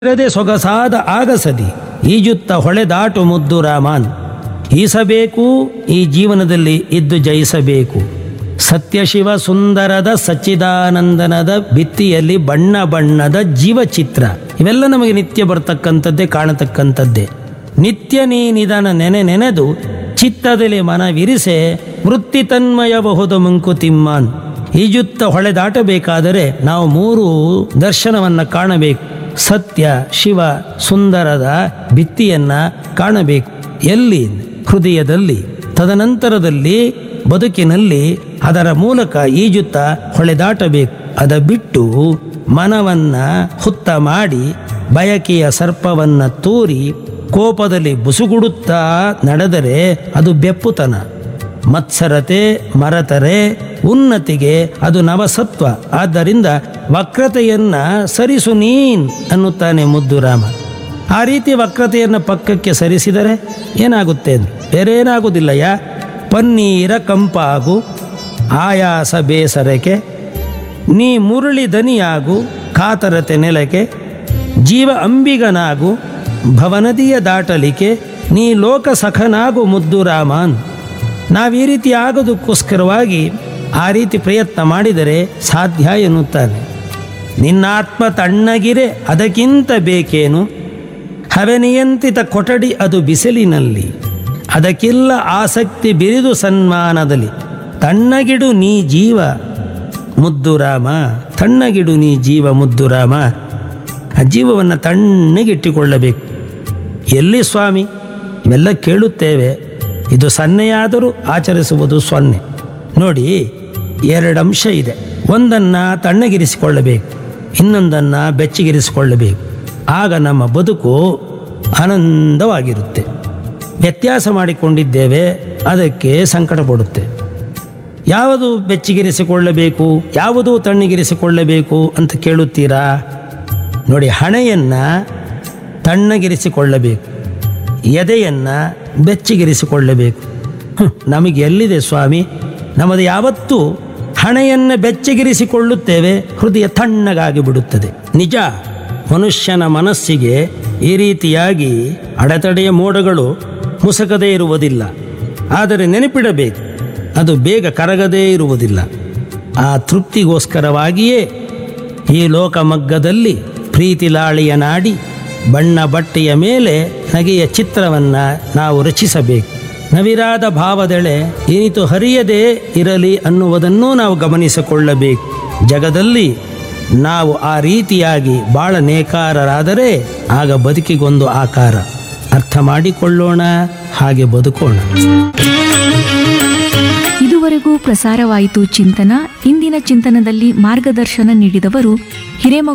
ಇರದೆ ಸೊಗಸಾದ ಆಗಸದಿ ಈಜುತ್ತ ಹೊಳೆದಾಟು ಮುದ್ದು ರಾಮನ್ ಈಸಬೇಕು ಈ ಜೀವನದಲ್ಲಿ ಇದ್ದು ಜಯಿಸಬೇಕು ಸತ್ಯಶಿವ ಸುಂದರದ ಸಚ್ಚಿದಾನಂದನದ ಭಿತ್ತಿಯಲ್ಲಿ ಬಣ್ಣ ಬಣ್ಣದ ಜೀವಚಿತ್ರ ಇವೆಲ್ಲ ನಮಗೆ ನಿತ್ಯ ಬರ್ತಕ್ಕಂಥದ್ದೇ ಕಾಣತಕ್ಕಂಥದ್ದೇ ನಿತ್ಯ ನೀ ನಿಧನ ನೆನೆ ನೆನೆದು ಚಿತ್ತದಲ್ಲಿ ಮನವಿರಿಸೆ ವೃತ್ತಿ ತನ್ಮಯಬಹುದು ಮಂಕುತಿಮ್ಮನ್ ಈಜುತ್ತ ಹೊಳೆ ದಾಟಬೇಕಾದರೆ ನಾವು ಮೂರು ದರ್ಶನವನ್ನು ಕಾಣಬೇಕು ಸತ್ಯ ಶಿವ ಸುಂದರದ ಭಿತ್ತಿಯನ್ನ ಕಾಣಬೇಕು ಎಲ್ಲಿ ಹೃದಯದಲ್ಲಿ ತದನಂತರದಲ್ಲಿ ಬದುಕಿನಲ್ಲಿ ಅದರ ಮೂಲಕ ಈಜುತ್ತ ಹೊಳೆದಾಟಬೇಕು ಅದ ಬಿಟ್ಟು ಮನವನ್ನ ಹುತ್ತ ಮಾಡಿ ಬಯಕೆಯ ಸರ್ಪವನ್ನ ತೂರಿ ಕೋಪದಲ್ಲಿ ಬುಸುಗುಡುತ್ತಾ ನಡೆದರೆ ಅದು ಬೆಪ್ಪುತನ ಮತ್ಸರತೆ ಮರತರೆ ಉನ್ನತಿಗೆ ಅದು ನವಸತ್ವ ಆದ್ದರಿಂದ ವಕ್ರತೆಯನ್ನ ಸರಿಸು ನೀನ್ ಅನ್ನುತ್ತಾನೆ ಮುದ್ದು ರಾಮ ಆ ರೀತಿ ವಕ್ರತೆಯನ್ನು ಪಕ್ಕಕ್ಕೆ ಸರಿಸಿದರೆ ಏನಾಗುತ್ತೆ ಅಂದ್ರೆ ಬೇರೆ ಏನಾಗುವುದಿಲ್ಲಯ್ಯ ಪನ್ನೀರ ಕಂಪಾಗು ಆಯಾಸ ಬೇಸರಕ್ಕೆ ನೀ ಮುರಳಿ ದನಿಯಾಗು ಕಾತರತೆ ನೆಲಕ್ಕೆ ಜೀವ ಅಂಬಿಗನಾಗು ಭವನದಿಯ ದಾಟಲಿಕೆ ನೀ ಲೋಕ ಸಖನಾಗು ಮುದ್ದು ರಾಮನ್ ನಾವು ಈ ರೀತಿ ಆಗೋದಕ್ಕೋಸ್ಕರವಾಗಿ ಆ ರೀತಿ ಪ್ರಯತ್ನ ಮಾಡಿದರೆ ಸಾಧ್ಯ ಎನ್ನುತ್ತಾನೆ ನಿನ್ನಾತ್ಮ ತಣ್ಣಗಿರೆ ಅದಕ್ಕಿಂತ ಬೇಕೇನು ಹವೆನಿಯಂತಿತ ಕೊಠಡಿ ಅದು ಬಿಸಿಲಿನಲ್ಲಿ ಅದಕ್ಕಿಲ್ಲ ಆಸಕ್ತಿ ಬಿರಿದು ಸನ್ಮಾನದಲ್ಲಿ ತಣ್ಣಗಿಡು ನೀ ಜೀವ ಮುದ್ದು ರಾಮ ತಣ್ಣಗಿಡು ನೀ ಜೀವ ಮುದ್ದು ರಾಮ ಆ ಜೀವವನ್ನು ತಣ್ಣಗಿಟ್ಟುಕೊಳ್ಳಬೇಕು ಎಲ್ಲಿ ಸ್ವಾಮಿ ಇವೆಲ್ಲ ಕೇಳುತ್ತೇವೆ ಇದು ಸನ್ನೆಯಾದರೂ ಆಚರಿಸುವುದು ಸೊನ್ನೆ ನೋಡಿ ಎರಡು ಅಂಶ ಇದೆ ಒಂದನ್ನು ತಣ್ಣಗಿರಿಸಿಕೊಳ್ಳಬೇಕು ಇನ್ನೊಂದನ್ನು ಬೆಚ್ಚಗಿರಿಸಿಕೊಳ್ಳಬೇಕು ಆಗ ನಮ್ಮ ಬದುಕು ಆನಂದವಾಗಿರುತ್ತೆ ವ್ಯತ್ಯಾಸ ಮಾಡಿಕೊಂಡಿದ್ದೇವೆ ಅದಕ್ಕೆ ಸಂಕಟ ಪಡುತ್ತೆ ಯಾವುದು ಬೆಚ್ಚಗಿರಿಸಿಕೊಳ್ಳಬೇಕು ಯಾವುದು ತಣ್ಣಗಿರಿಸಿಕೊಳ್ಳಬೇಕು ಅಂತ ಕೇಳುತ್ತೀರಾ ನೋಡಿ ಹಣೆಯನ್ನು ತಣ್ಣಗಿರಿಸಿಕೊಳ್ಳಬೇಕು ಎದೆಯನ್ನು ಬೆಚ್ಚಗಿರಿಸಿಕೊಳ್ಳಬೇಕು ಹ್ಮ್, ನಮಗೆ ಎಲ್ಲಿದೆ ಸ್ವಾಮಿ ನಮ್ಮದು ಯಾವತ್ತೂ ಹಣೆಯನ್ನು ಬೆಚ್ಚಗಿರಿಸಿಕೊಳ್ಳುತ್ತೇವೆ ಹೃದಯ ತಣ್ಣಗಾಗಿ ಬಿಡುತ್ತದೆ ನಿಜ ಮನುಷ್ಯನ ಮನಸ್ಸಿಗೆ ಈ ರೀತಿಯಾಗಿ ಅಡೆತಡೆಯ ಮೋಡಗಳು ಮುಸುಕದೇ ಇರುವುದಿಲ್ಲ ಆದರೆ ನೆನಪಿಡಬೇಕು ಅದು ಬೇಗ ಕರಗದೇ ಇರುವುದಿಲ್ಲ ಆ ತೃಪ್ತಿಗೋಸ್ಕರವಾಗಿಯೇ ಈ ಲೋಕಮಗ್ಗದಲ್ಲಿ ಪ್ರೀತಿ ಲಾಳಿಯ ನಾಡಿ ಬಣ್ಣ ಬಟ್ಟೆಯ ಮೇಲೆ ನಗೆಯ ಚಿತ್ರವನ್ನು ನಾವು ರಚಿಸಬೇಕು ನವಿರಾದ ಭಾವದೆಳೆ ಇನಿತು ಹರಿಯದೇ ಇರಲಿ ಅನ್ನುವುದನ್ನೂ ನಾವು ಗಮನಿಸಿಕೊಳ್ಳಬೇಕು ಜಗದಲ್ಲಿ ನಾವು ಆ ರೀತಿಯಾಗಿ ಬಾಳ ನೇಕಾರರಾದರೆ ಆಗ ಬದುಕಿಗೊಂದು ಆಕಾರ ಅರ್ಥ ಮಾಡಿಕೊಳ್ಳೋಣ ಹಾಗೆ ಬದುಕೋಣ ಇದುವರೆಗೂ ಪ್ರಸಾರವಾಯಿತು ಚಿಂತನ ಇಂದಿನ ಚಿಂತನದಲ್ಲಿ ಮಾರ್ಗದರ್ಶನ ನೀಡಿದವರು ಹಿರೇಮಗ